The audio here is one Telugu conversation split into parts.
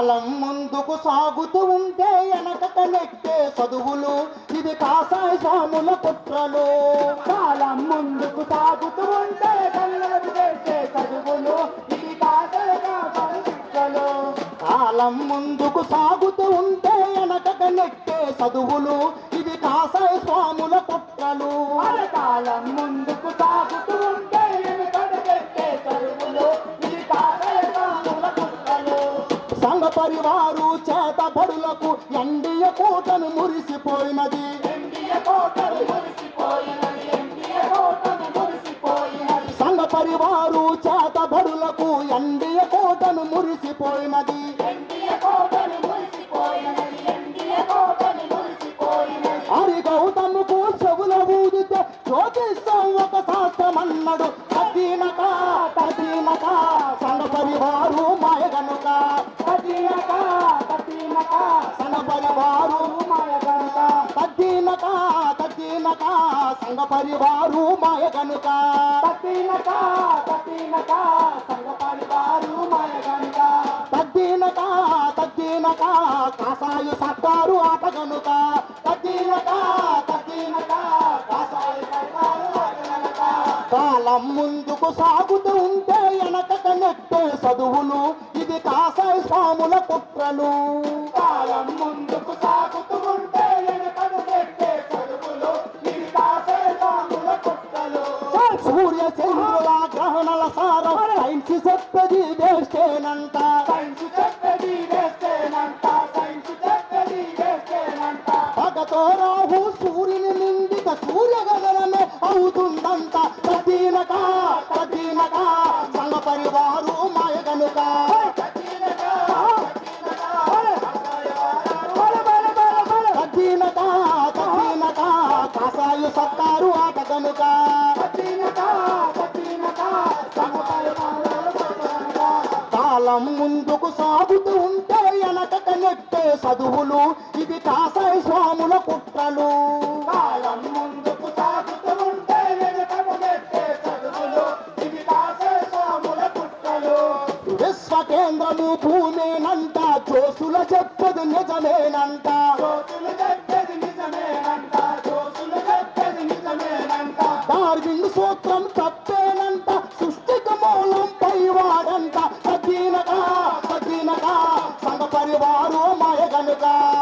కాలం ముందుకు సాగుతూ ఉంటే వెనకక నెట్టే చదువులు ఇది కాసాయ స్వాముల కుట్రలు కాలం ముందుకు సాగుతూ ఉంటే కళ్ళకు చేసే చదువులు ఇది కాదగా పరీక్షలు కాలం ముందుకు సాగుతూ ఉంటే వెనకక నెట్టే చదువులు ఇది కాసాయ స్వాముల కుట్రలు కాలం ముందుకు సాగుతూ ఉంటే వెనుకడు పెట్టే చదువులు ఇది కాదగా కుట్రలు సంఘ పరివారు చేత బడులకు ఎండియ కూటను మురిసిపోయినది ఎండియ కోటలు మురిసిపోయినది ఎండియ కోటలు మురిసిపోయినది సంఘ పరివారు చేత బడులకు ఎండియ కోటను మురిసిపోయినది ఎండియ కోటలు మురిసిపోయినది ఎండియ కోటలు మురిసిపోయినది హరి గౌతముకు చెవుల ఊదితే జ్యోతిస్తాం ఒక శాస్త్రమన్నాడు తదీనక తదీనక సంఘ పరివారు మాయ గనుక కఠినక కఠినక సంఘ పరివారు మాయ గనుక తద్దీనక తద్దీనక సంఘ పరివారు మాయ గనుక కఠినక కఠినక సంఘ పరివారు మాయ గనుక తద్దీనక తద్దీనక కాసాయి సర్కారు ఆట గనుక తద్దీనక తద్దీనక కాసాయి సర్కారు ఆట గనుక కాలం ముందుకు సాగుతూ ఉంటే వెనకక నెట్టే చదువులు ఇది కాసాయి స్వాముల కుట్రలు కాలం ముందుకు సాగుతూ ఉంటే వెనుకడు పెట్టే చదువులు ఇది కాసే సాముల కుట్టలు సూర్య చంద్రుల గ్రహణల సారం సైన్స్ చెప్పది వేస్తేనంట సైన్స్ చెప్పేది వేస్తేనంట సైన్స్ చెప్పేది వేస్తేనంట పగతో రాహు సూర్యుని నిండిత సూర్యగగనమే అవుతుందంట తదీనక తదీనక సంఘ పరివారు మాయ గనుక తదీనక తదీనక కాసాయు సర్కారు ఆట గనుక కాలం ముందుకు సాగుతూ ఉంటే వెనకక నెట్టే చదువులు ఇది కాసాయ స్వాముల కుట్రలు కాలం ముందుకు సాగుతూ ఉంటే వెనుకడు పెట్టే చదువులు ఇవి కాసే సాముల కుట్టలు విశ్వ కేంద్రము భూమేనంట జోసుల చెప్పదు నిజమేనంట జోతులు చెప్పేది నిజమేనంట జోతులు చెప్పేది నిజమేనంట డార్విన్ సూత్రం తప్పేనంట సృష్టికి మూలం పైవాడంట తగ్గీనక తగ్గీనక సంఘ పరివారు మాయ గనుక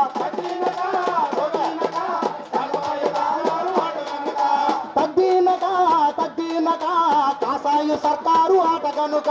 తగ్గీనక తగ్గీనక కాసాయ సర్కారు ఆట గనుక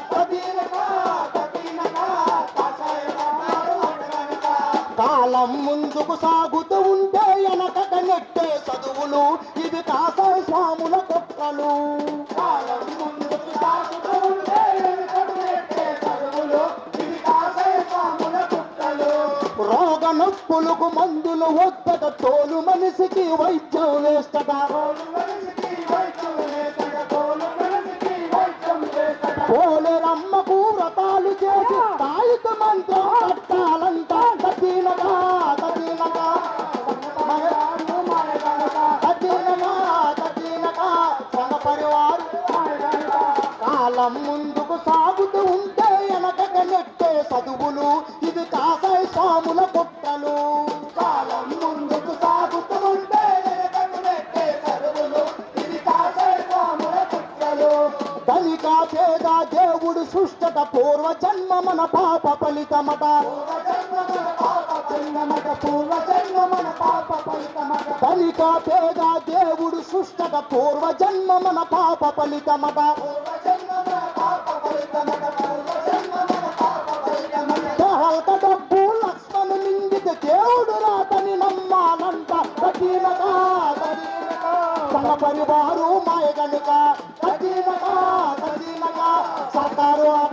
కాలం ముందుకు సాగుతూ ఉంటే వెనకక నెట్టే చదువులు ఇది కాసాయ స్వాముల కుట్రలు కాలం ముందుకు సాగుతూ ఉంటే వెనుకడు పెట్టే చదువులు ఇవి కాసే సాముల కుట్టలు రోగ నొప్పులకు మందులు వద్దట తోలు మనిషికి వైద్యం వేస్తట తోలు మనిషికి వైద్యం లేదట, తోలు మనిషికి వైద్యం లేదట. పోలేరమ్మకు వ్రతాలు చేసి తాయిక మంత్రం కట్టాలంట తదీనగా తదీనగా మాయగాడు, మాయగాడు, తదీనగా తదీనగా సంఘ పరివారు మాయగాడు. కాలం ముందుకు సాగుతూ ఉంటే వెనకక నెట్టే చదువులు ఇది కాసాయి స్వాముల పుట్టలు కాలం ముందుకు సాగుతూ ఉంటే వెనకకు నెట్టే చదువులు, ఇవి కాసే సాముల కుట్రలు. ధనిక పేద దేవుడు సృష్టట పూర్వ జన్మ మన పాప ఫలితమట పూర్వజన్మమున పాప పుణ్యమట, పూర్వజన్మమున పాప ఫలితమట. ధనిక పేద దేవుడు సృష్టట పూర్వ జన్మ మన పాప ఫలితమట పూర్వజన్మమున పాప ఫలితమట, పూర్వజన్మమున పాప ఫలితమట. దేహల్క డబ్బు లక్ష్మణు నిందిత దేవుడు రాతని నమ్మాలంట కఠినక సంఘ పరివారు మాయ గనుక కఠినక కఠినక సర్కారు ఆట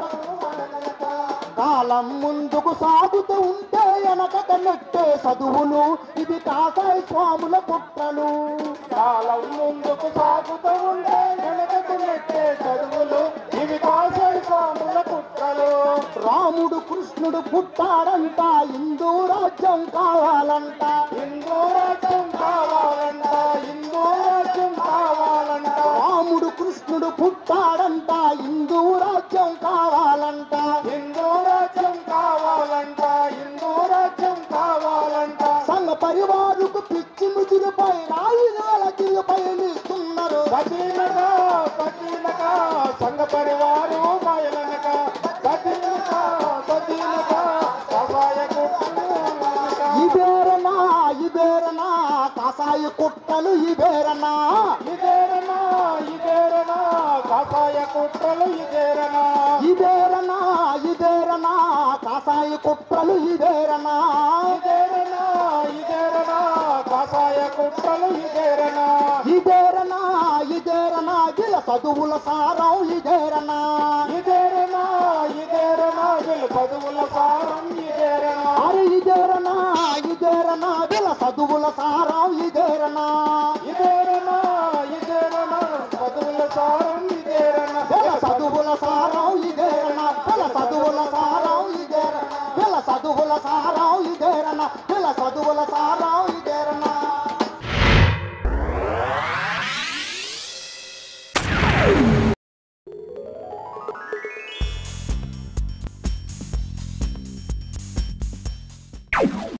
కాలం ముందుకు సాగుతూ ఉంటే వెనకక నెట్టే చదువులు ఇది కాసాయి స్వాముల పుట్టలు కాలం ముందుకు సాగుతూ ఉంటే వెనకకు నెట్టే చదువులు, ఇవి కాసే సాముల కుట్రలు. రాముడు కృష్ణుడు పుట్టాడంట హిందూ రాజ్యం కావాలంట హిందూ రాజ్యం కావాలంట హిందూ రాజ్యం కావాలంట రాముడు కృష్ణుడు పుట్టాడంట హిందూ రాజ్యం కావాలంట హిందూ రాజ్యం కావాలంట పరివారుకు పిచ్చి ముదిరిపై రాయిలకి పయనిస్తున్నారు కఠినగా కఠినక సంఘ పరివారు మాయలనక కఠినక కఠినక సహాయ కుటుంబనక ఇబేరనా ఇబేరనా కాసాయి కుట్టలు ఇబేరనా ఇదేరనా ఇదేరనా కాకాయ కుట్రలు ఇదేరనా ఇబేరనా ఇబేరనా కాసాయి కుట్రలు ఇబేరనా ఇదేరనా ఇదేరనా కాకాయ కుట్రలు ఇదేరనా ఇదేరనా ఇదేరనా గిల చదువుల సారం ఇదేరనా ఇదేరనా ఇదేరనా వీళ్ళు చదువుల సారం ఇదేరనా అరే ఇదేరనా ఇదేరనా గిల చదువుల సారం ఇదేరనా ఇదేరనా ఇదేరనా చదువుల సారం ఇదేరనా పిల్ల చదువుల సారం ఇదేరనా పిల్ల చదువుల సారం ఇదేరనా పిల్ల చదువుల సారం ఇదేరనా పిల్ల చదువుల